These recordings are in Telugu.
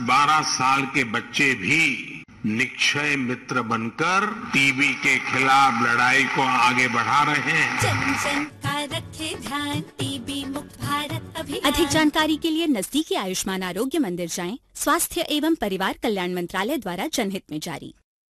12 साल के बच्चे भी निक्षय मित्र बनकर टीबी के खिलाफ लड़ाई को आगे बढ़ा रहे हैं जन जन का रखे ध्यान टीबी मुक्त भारत अभियान अधिक जानकारी के लिए नजदीकी आयुष्मान आरोग्य मंदिर जाएं स्वास्थ्य एवं परिवार कल्याण मंत्रालय द्वारा जनहित में जारी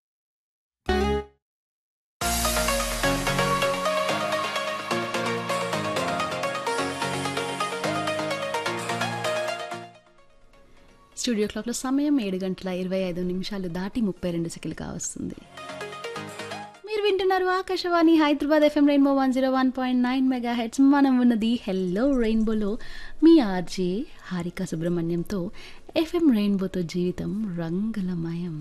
స్టూడియో క్లాక్లో సమయం ఏడు గంటల ఇరవై ఐదు నిమిషాలు దాటి ముప్పై రెండు సెకండ్లు కావస్తుంది మీరు వింటున్నారు Akashvani Hyderabad FM rainbow one zero one point nine mega hertz మనం ఉన్నది హెల్లో రెయిన్బోలో మీ ఆర్జే హారిక సుబ్రహ్మణ్యంతో ఎఫ్ఎం రెయిన్బోతో జీవితం రంగులమయం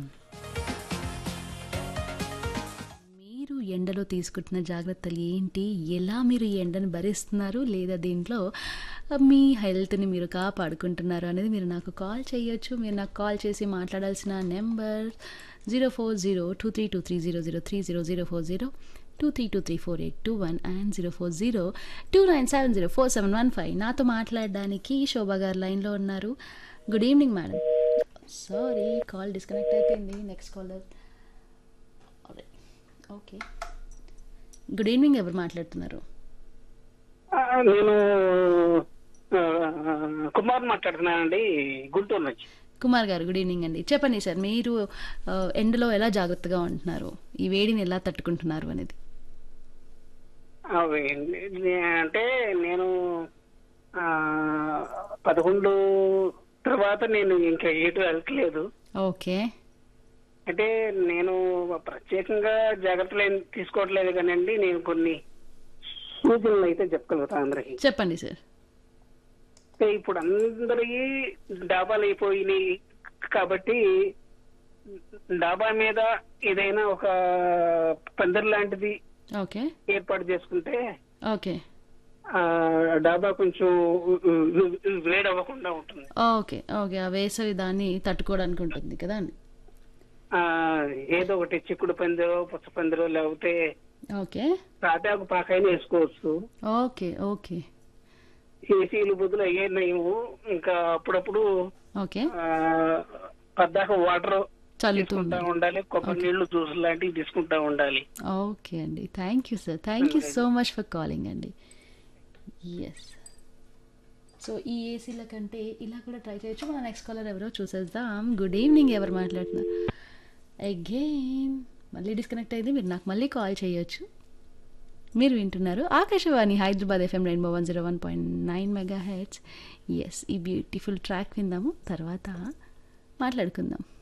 మీరు ఎండలో తీసుకుంటున్న జాగ్రత్తలు ఏంటి ఎలా మీరు ఈ ఎండను భరిస్తున్నారు లేదా దీంట్లో మీ హెల్త్ని మీరు కాపాడుకుంటున్నారు అనేది మీరు నాకు కాల్ చేయొచ్చు మీరు నాకు కాల్ చేసి మాట్లాడాల్సిన number zero four zero two three two three zero zero three zero zero four zero two three two three four eight two one and zero four zero two nine seven zero four seven one five నాతో మాట్లాడడానికి శోభా గారు లైన్లో ఉన్నారు good evening madam sorry call disconnect అయిపోయింది next call okay good evening ఎవరు మాట్లాడుతున్నారు ఆ, నేను ఆ, కుమార్ మాట్లాడుతున్నానండి గుంటూరు నుంచి కుమార్ గారు గుడ్ ఈవినింగ్ అండి చెప్పండి సార్ మీరు ఆ, ఎండలో ఎలా జాగ్రత్తగా ఉంటున్నారు ఈ వేడిని ఎలా తట్టుకుంటున్నారు అనేది అవి నే- అంటే నేను ఆ, పదకొండు తర్వాత నేను ఇంకా ఎటు వెళ్ళట్లేదు ఓకే అంటే నేను ప్రత్యేకంగా జాగ్రత్తలు ఏం తీసుకోవట్లేదు కానండి నేను కొన్ని సూచనలు అయితే చెప్పగలుగుతా అందరికి చెప్పండి సార్ అంటే ఇప్పుడు అందరికీ డాబాలు అయిపోయినాయి కాబట్టి డాబా మీద ఏదైనా ఒక పందిరి లాంటిది ఓకే ఏర్పాటు చేసుకుంటే ఓకే ఆ డాబా కొంచెం వేడవ్వకుండా ఉంటుంది ఓకే ఓకే ఆ వేసవి దాన్ని తట్టుకోవడానికి ఉంటుంది కదా అండి ఆ ఏదో ఒకటి చిక్కుడు పందిరో పుచ్చ పందిరో లేకపోతే ఓకే తాటాకు పాకైనా వేసుకోవచ్చు ఓకే ఓకే ఏసీలు బదులు అయ్యే నయము ఇంకా అప్పుడప్పుడు ఓకే ఆ పద్దాక వాటర్ చల్లుతూ తీసుకుంటా ఉండాలి ఉండాలి కొబ్బరి నీళ్లు జ్యూస్ లాంటివి తీసుకుంటా ఉండాలి ఓకే అండి thank you sir thank you so much for calling అండి ఎస్ సో ఈ ఏసీల కంటే ఇలా కూడా ట్రై చేయొచ్చు మన నెక్స్ట్ కాలర్ ఎవరో చూసేద్దాం గుడ్ ఈవినింగ్ ఎవరు మాట్లాడుతున్నారు అగైన్ మళ్ళీ డిస్కనెక్ట్ అయింది మీరు నాకు మళ్ళీ కాల్ చేయొచ్చు మీరు వింటున్నారు Akashvani Hyderabad FM rainbow one zero one point nine mega hertz yes ఈ బ్యూటిఫుల్ ట్రాక్ విందాము తర్వాత మాట్లాడుకుందాం